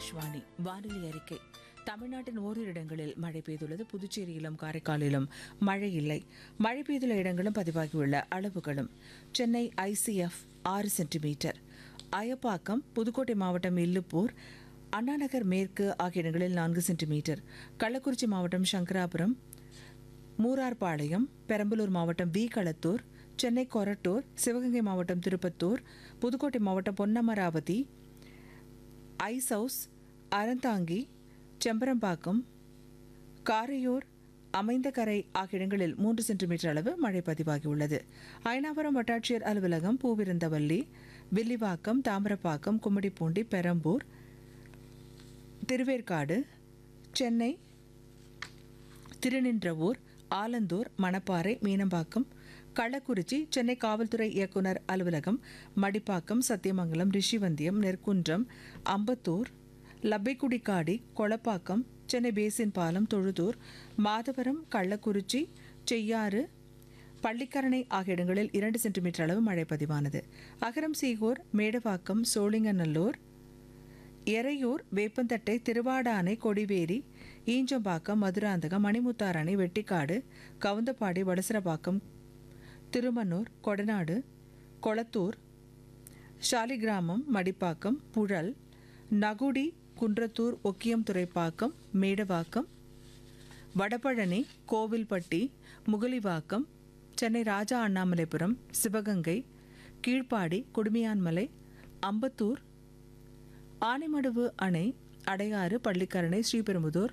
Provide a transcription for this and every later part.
ஆகாஷ்வாணி வானிலை அறிக்கை தமிழ்நாட்டின் ஓரிரு இடங்களில் மழை பெய்துள்ளது புதுச்சேரியிலும் காரைக்காலிலும் மழை இல்லை மழை பெய்துள்ள இடங்களும் பதிவாகியுள்ள அளவுகளும் சென்னை ஐசிஎஃப் ஆறு சென்டிமீட்டர் அயப்பாக்கம் புதுக்கோட்டை மாவட்டம் இல்லுப்பூர் அண்ணாநகர் மேற்கு ஆகிய இடங்களில் நான்கு சென்டிமீட்டர் கள்ளக்குறிச்சி மாவட்டம் சங்கராபுரம் மூரார்பாளையம் பெரம்பலூர் மாவட்டம் வி களத்தூர் சென்னை கொரட்டூர் சிவகங்கை மாவட்டம் திருப்பத்தூர் புதுக்கோட்டை மாவட்டம் பொன்னமராவதி ஐஸ் ஹவுஸ் அறந்தாங்கி செம்பரம்பாக்கம் காரையூர் அமைந்தகரை ஆகிய இடங்களில் மூன்று சென்டிமீட்டர் அளவு மழை பதிவாகியுள்ளது அயனாபுரம் வட்டாட்சியர் அலுவலகம் பூவிருந்தவல்லி வில்லிவாக்கம் தாமிரப்பாக்கம் கும்மிடிப்பூண்டி பெரம்பூர் திருவேற்காடு சென்னை திருநின்றவூர் ஆலந்தூர் மணப்பாறை மீனம்பாக்கம் கள்ளக்குறிச்சி சென்னை காவல்துறை இயக்குனர் அலுவலகம் மடிப்பாக்கம் சத்தியமங்கலம் ரிஷிவந்தியம் நெற்குன்றம் அம்பத்தூர் லப்பைக்குடிக்காடி கொளப்பாக்கம் சென்னை பேசின் பாலம் தொழுதூர் மாதவரம் கள்ளக்குறிச்சி செய்யாறு பள்ளிக்கரணை ஆகிய இடங்களில் இரண்டு சென்டிமீட்டர் அளவு மழை பதிவானது அகரம் சீகூர் மேடவாக்கம் சோழிங்கநல்லூர் எறையூர் வேப்பந்தட்டை திருவாடானை கொடிவேரி ஈஞ்சம்பாக்கம் மதுராந்தகம் மணிமுத்தார் அணை வெட்டிக்காடு கவுந்தப்பாடி வடசரபாக்கம் திருமன்னூர் கொடநாடு கொளத்தூர் ஷாலிகிராமம் மடிப்பாக்கம் புழல் நகுடி குன்றத்தூர் ஒக்கியம் துறைப்பாக்கம் மேடவாக்கம் வடபழனி கோவில்பட்டி முகலிவாக்கம் சென்னை ராஜா அண்ணாமலைபுரம் சிவகங்கை கீழ்ப்பாடி குடுமியான்மலை அம்பத்தூர் ஆனைமடுவு அணை அடையாறு பள்ளிக்கரணை ஸ்ரீபெரும்புதூர்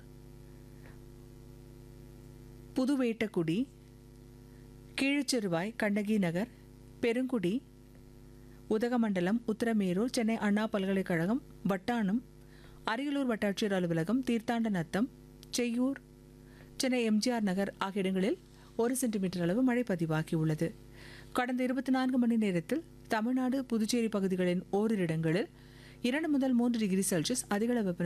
புதுவேட்டக்குடி கீழச்சிறுவாய் கண்ணகி நகர் பெருங்குடி உதகமண்டலம் உத்தரமேரூர் சென்னை அண்ணா பல்கலைக்கழகம் வட்டானம் அரியலூர் வட்டாட்சியர் அலுவலகம் தீர்த்தாண்ட நத்தம் செய்யூர் சென்னை எம்ஜிஆர் நகர் ஆகிய இடங்களில் ஒரு சென்டிமீட்டர் அளவு மழை பதிவாகியுள்ளது கடந்த இருபத்தி நான்கு மணி நேரத்தில் தமிழ்நாடு புதுச்சேரி பகுதிகளின் ஓரிரு இடங்களில் இரண்டு முதல் மூன்று டிகிரி செல்சியஸ் அதிகளவு வெப்பநிலை